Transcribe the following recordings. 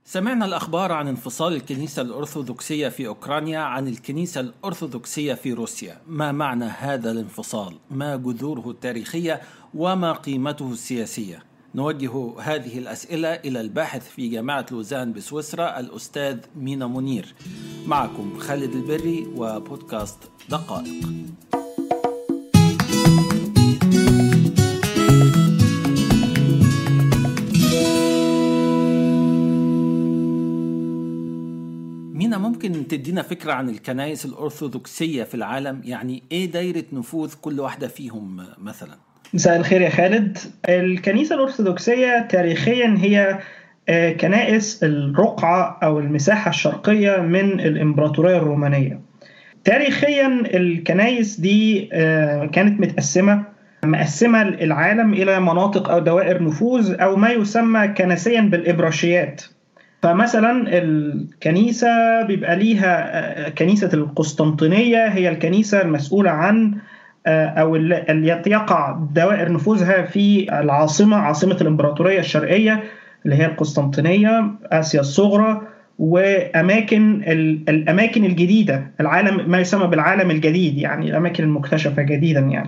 سمعنا الأخبار عن انفصال الكنيسة الأرثوذكسية في أوكرانيا عن الكنيسة الأرثوذكسية في روسيا ما معنى هذا الانفصال؟ ما جذوره التاريخية وما قيمته السياسية؟ نوجه هذه الأسئلة إلى الباحث في جامعة لوزان بسويسرا الأستاذ مينا منير معكم خالد البري وبودكاست دقائق مينا ممكن تدينا فكرة عن الكنائس الأرثوذكسية في العالم يعني إيه دايرة نفوذ كل واحدة فيهم مثلا مساء الخير يا خالد الكنيسة الأرثوذكسية تاريخيا هي آه، كنائس الرقعة أو المساحة الشرقية من الإمبراطورية الرومانية تاريخيا الكنائس دي آه، كانت متقسمة مقسمة العالم إلى مناطق أو دوائر نفوذ أو ما يسمى كنسيا بالإبراشيات فمثلا الكنيسة بيبقى ليها آه، كنيسة القسطنطينية هي الكنيسة المسؤولة عن آه، أو التي يقع دوائر نفوذها في العاصمة عاصمة الإمبراطورية الشرقية اللي هي القسطنطينية آسيا الصغرى وأماكن الأماكن الجديدة العالم ما يسمى بالعالم الجديد يعني الأماكن المكتشفة جديدا يعني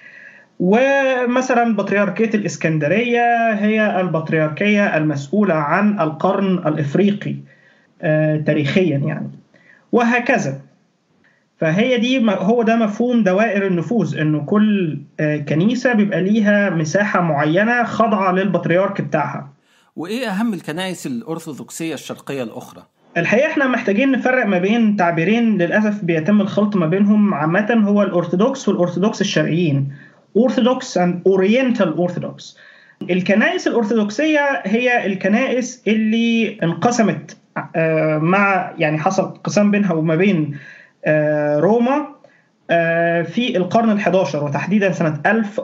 ومثلا بطريركية الإسكندرية هي البطريركية المسؤولة عن القرن الإفريقي آه، تاريخيا يعني وهكذا فهي دي هو ده مفهوم دوائر النفوذ انه كل آه، كنيسه بيبقى ليها مساحه معينه خاضعه للبطريرك بتاعها. وايه اهم الكنائس الارثوذكسيه الشرقيه الاخرى؟ الحقيقه احنا محتاجين نفرق ما بين تعبيرين للاسف بيتم الخلط ما بينهم عامه هو الارثوذكس والارثوذكس الشرقيين. Orthodox and Oriental Orthodox الكنائس الأرثوذكسية هي الكنائس اللي انقسمت آه، مع يعني حصل انقسام بينها وما بين آه، روما آه، في القرن ال11 وتحديدا سنة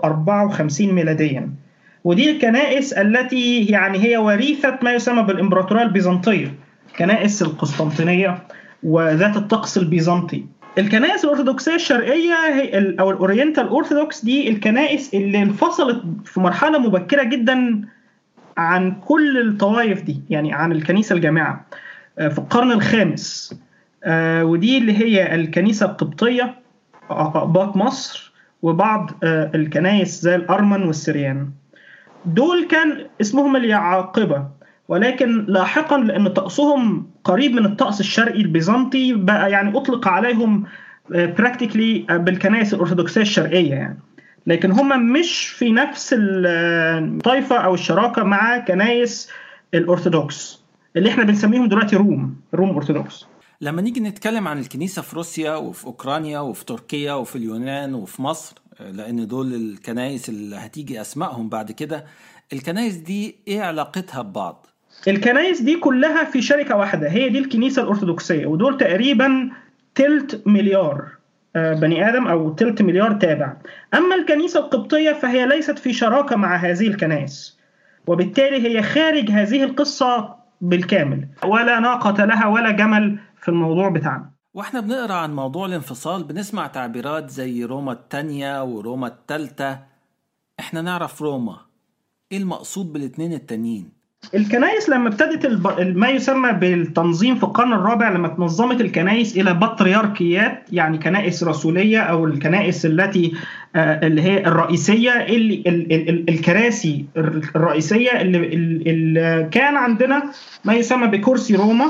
1054 ميلاديا ودي الكنائس التي يعني هي وريثة ما يسمى بالإمبراطورية البيزنطية كنائس القسطنطينية وذات الطقس البيزنطي الكنائس الارثوذكسيه الشرقيه هي او الاورينتال اورثودوكس دي الكنائس اللي انفصلت في مرحله مبكره جدا عن كل الطوائف دي يعني عن الكنيسه الجامعه آه، في القرن الخامس آه، ودي اللي هي الكنيسه القبطيه اقباط مصر وبعض آه، الكنائس زي الارمن والسريان دول كان اسمهم اليعاقبه ولكن لاحقا لان طقسهم قريب من الطقس الشرقي البيزنطي بقى يعني اطلق عليهم براكتيكلي آه، بالكنائس الارثوذكسيه الشرقيه يعني لكن هم مش في نفس الطائفه او الشراكه مع كنائس الارثوذكس اللي احنا بنسميهم دلوقتي روم روم ارثوذكس لما نيجي نتكلم عن الكنيسه في روسيا وفي اوكرانيا وفي تركيا وفي اليونان وفي مصر آه، لان دول الكنائس اللي هتيجي اسمائهم بعد كده الكنائس دي ايه علاقتها ببعض الكنائس دي كلها في شركه واحده هي دي الكنيسه الارثوذكسيه ودول تقريبا تلت مليار آه، بني ادم او تلت مليار تابع اما الكنيسه القبطيه فهي ليست في شراكه مع هذه الكنائس وبالتالي هي خارج هذه القصه بالكامل ولا ناقه لها ولا جمل في الموضوع بتاعنا واحنا بنقرا عن موضوع الانفصال بنسمع تعبيرات زي روما الثانيه وروما الثالثه احنا نعرف روما ايه المقصود بالاتنين التانيين الكنائس لما ابتدت الب... ما يسمى بالتنظيم في القرن الرابع لما تنظمت الكنائس الى بطريركيات يعني كنائس رسوليه او الكنائس التي آه اللي هي الرئيسيه اللي ال... ال... الكراسي الرئيسيه اللي... اللي كان عندنا ما يسمى بكرسي روما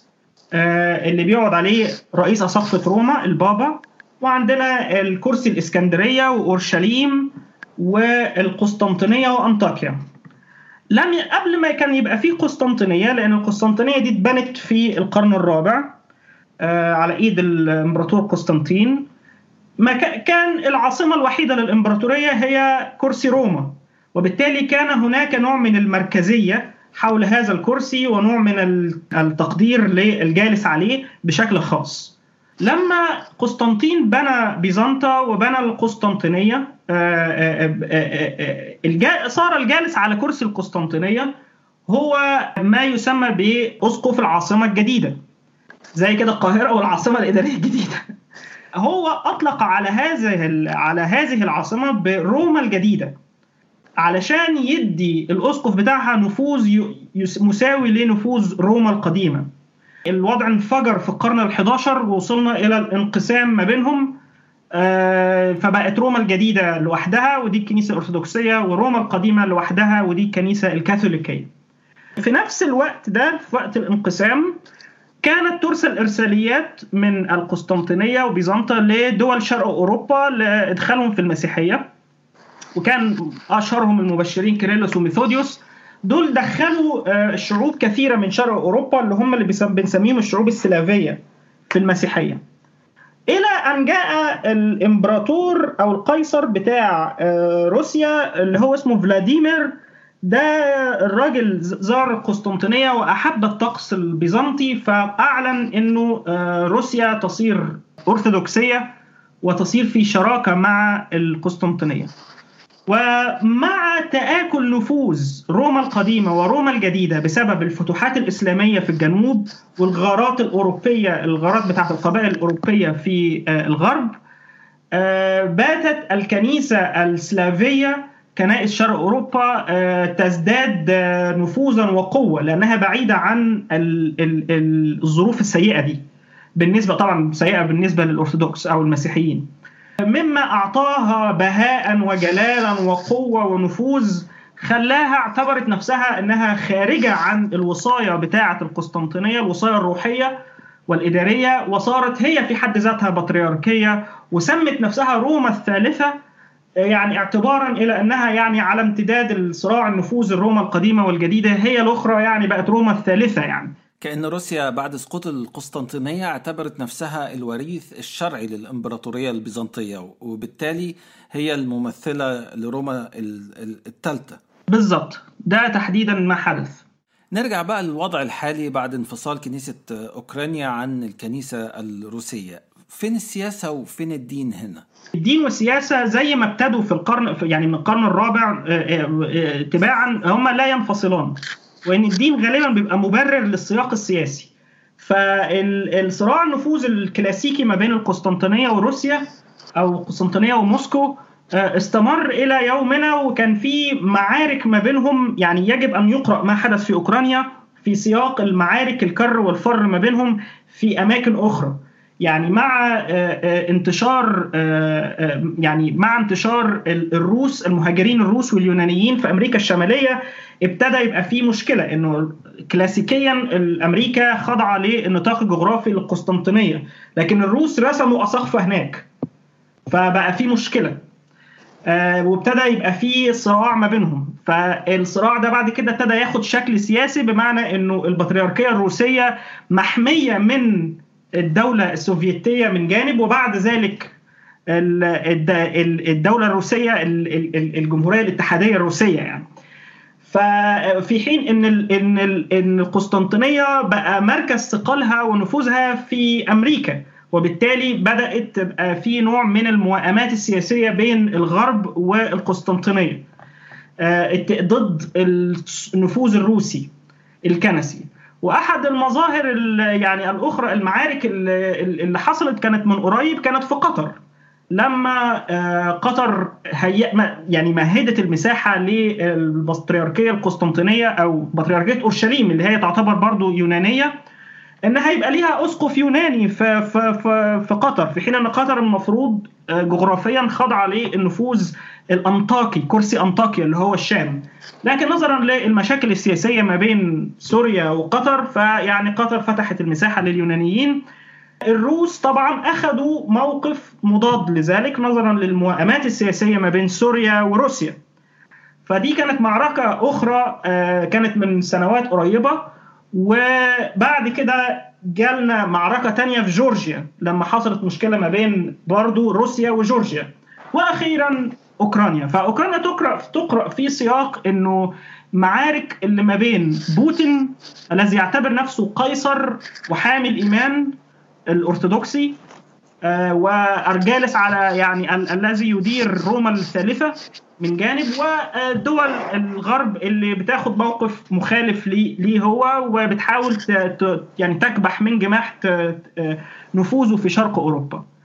آه اللي بيقعد عليه رئيس اسقفه روما البابا وعندنا الكرسي الاسكندريه واورشليم والقسطنطينيه وانطاكيا لم ي... قبل ما كان يبقى في قسطنطينيه لان القسطنطينيه دي اتبنت في القرن الرابع آه على ايد الامبراطور قسطنطين ما ك... كان العاصمه الوحيده للامبراطوريه هي كرسي روما وبالتالي كان هناك نوع من المركزيه حول هذا الكرسي ونوع من التقدير للجالس عليه بشكل خاص لما قسطنطين بنى بيزنطة وبنى القسطنطينية آه، آه، آه، صار الجالس على كرسي القسطنطينية هو ما يسمى بأسقف العاصمة الجديدة زي كده القاهرة والعاصمة الإدارية الجديدة هو أطلق على هذه على هذه العاصمة بروما الجديدة علشان يدي الاسقف بتاعها نفوذ مساوي لنفوذ روما القديمه الوضع انفجر في القرن ال11 ووصلنا الى الانقسام ما بينهم فبقت روما الجديده لوحدها ودي الكنيسه الارثوذكسيه وروما القديمه لوحدها ودي الكنيسه الكاثوليكيه. في نفس الوقت ده في وقت الانقسام كانت ترسل ارساليات من القسطنطينيه وبيزنطه لدول شرق اوروبا لادخالهم في المسيحيه وكان اشهرهم المبشرين كيرلس وميثوديوس دول دخلوا شعوب كثيره من شرق اوروبا اللي هم اللي بنسميهم الشعوب السلافيه في المسيحيه. الى ان جاء الامبراطور او القيصر بتاع روسيا اللي هو اسمه فلاديمير ده الراجل زار القسطنطينيه واحب الطقس البيزنطي فاعلن انه روسيا تصير ارثوذكسيه وتصير في شراكه مع القسطنطينيه. ومع تآكل نفوذ روما القديمة وروما الجديدة بسبب الفتوحات الإسلامية في الجنوب والغارات الأوروبية الغارات بتاعت القبائل الأوروبية في الغرب باتت الكنيسة السلافية كنائس شرق أوروبا تزداد نفوذا وقوة لأنها بعيدة عن الظروف السيئة دي بالنسبة طبعا سيئة بالنسبة للأرثوذكس أو المسيحيين مما أعطاها بهاء وجلالا وقوة ونفوذ خلاها اعتبرت نفسها أنها خارجة عن الوصاية بتاعة القسطنطينية الوصاية الروحية والإدارية وصارت هي في حد ذاتها بطريركية وسمت نفسها روما الثالثة يعني اعتبارا إلى أنها يعني على امتداد الصراع النفوذ الروما القديمة والجديدة هي الأخرى يعني بقت روما الثالثة يعني كأن روسيا بعد سقوط القسطنطينية اعتبرت نفسها الوريث الشرعي للإمبراطورية البيزنطية وبالتالي هي الممثلة لروما الثالثة بالضبط ده تحديدا ما حدث نرجع بقى للوضع الحالي بعد انفصال كنيسة أوكرانيا عن الكنيسة الروسية فين السياسة وفين الدين هنا؟ الدين والسياسة زي ما ابتدوا في القرن يعني من القرن الرابع تباعا هما لا ينفصلان وان الدين غالبا بيبقى مبرر للسياق السياسي فالصراع النفوذ الكلاسيكي ما بين القسطنطينيه وروسيا او القسطنطينيه وموسكو استمر الى يومنا وكان في معارك ما بينهم يعني يجب ان يقرا ما حدث في اوكرانيا في سياق المعارك الكر والفر ما بينهم في اماكن اخرى يعني مع انتشار يعني مع انتشار الروس المهاجرين الروس واليونانيين في امريكا الشماليه ابتدى يبقى في مشكله انه كلاسيكيا امريكا خاضعه للنطاق الجغرافي للقسطنطينيه لكن الروس رسموا اساقفه هناك فبقى في مشكله وابتدى يبقى في صراع ما بينهم فالصراع ده بعد كده ابتدى ياخد شكل سياسي بمعنى انه البطريركيه الروسيه محميه من الدولة السوفيتية من جانب وبعد ذلك الدولة الروسية الجمهورية الاتحادية الروسية يعني ففي حين ان ان ان القسطنطينيه بقى مركز ثقلها ونفوذها في امريكا وبالتالي بدات تبقى في نوع من الموائمات السياسيه بين الغرب والقسطنطينيه ضد النفوذ الروسي الكنسي واحد المظاهر يعني الاخرى المعارك اللي حصلت كانت من قريب كانت في قطر لما قطر هي يعني مهدت المساحه للبطريركيه القسطنطينيه او بطريركيه اورشليم اللي هي تعتبر برضو يونانيه ان هيبقى ليها اسقف يوناني في في في, في قطر في حين ان قطر المفروض جغرافيا خاضعه للنفوذ الانطاكي كرسي انطاكيا اللي هو الشام لكن نظرا للمشاكل السياسيه ما بين سوريا وقطر فيعني قطر فتحت المساحه لليونانيين الروس طبعا اخذوا موقف مضاد لذلك نظرا للموائمات السياسيه ما بين سوريا وروسيا فدي كانت معركه اخرى كانت من سنوات قريبه وبعد كده جالنا معركه تانية في جورجيا لما حصلت مشكله ما بين برضو روسيا وجورجيا واخيرا اوكرانيا فاوكرانيا تقرا تقرا في سياق انه معارك اللي ما بين بوتين الذي يعتبر نفسه قيصر وحامل ايمان الارثوذكسي آه وارجالس على يعني ال- الذي يدير روما الثالثه من جانب ودول الغرب اللي بتاخد موقف مخالف ليه ليه هو وبتحاول ت- ت- يعني تكبح من جماح ت- نفوذه في شرق اوروبا.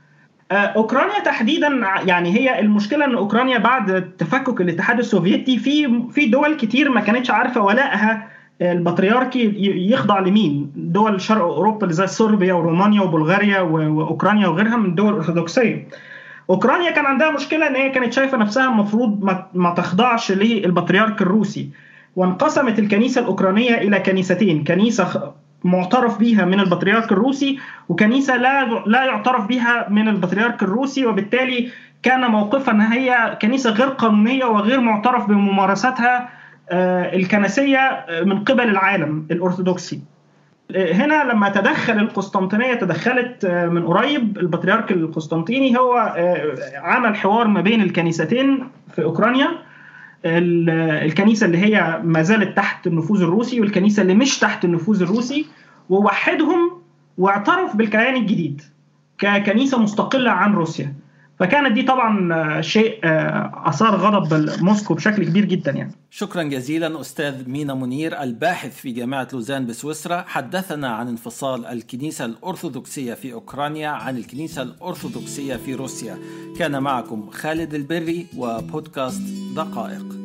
اوكرانيا تحديدا يعني هي المشكله ان اوكرانيا بعد تفكك الاتحاد السوفيتي في في دول كتير ما كانتش عارفه ولائها البطريركي يخضع لمين دول شرق اوروبا اللي زي صربيا ورومانيا وبلغاريا واوكرانيا وغيرها من الدول الارثوذكسيه اوكرانيا كان عندها مشكله ان هي كانت شايفه نفسها المفروض ما تخضعش للبطريرك الروسي وانقسمت الكنيسه الاوكرانيه الى كنيستين كنيسه معترف بها من البطريرك الروسي وكنيسه لا لا يعترف بها من البطريرك الروسي وبالتالي كان موقفها ان هي كنيسه غير قانونيه وغير معترف بممارستها الكنسيه من قبل العالم الارثوذكسي. هنا لما تدخل القسطنطينيه تدخلت من قريب البطريرك القسطنطيني هو عمل حوار ما بين الكنيستين في اوكرانيا الكنيسه اللي هي ما زالت تحت النفوذ الروسي والكنيسه اللي مش تحت النفوذ الروسي ووحدهم واعترف بالكيان الجديد ككنيسه مستقله عن روسيا فكانت دي طبعا شيء اثار غضب موسكو بشكل كبير جدا يعني شكرا جزيلا استاذ مينا منير الباحث في جامعه لوزان بسويسرا حدثنا عن انفصال الكنيسه الارثوذكسيه في اوكرانيا عن الكنيسه الارثوذكسيه في روسيا كان معكم خالد البري وبودكاست دقائق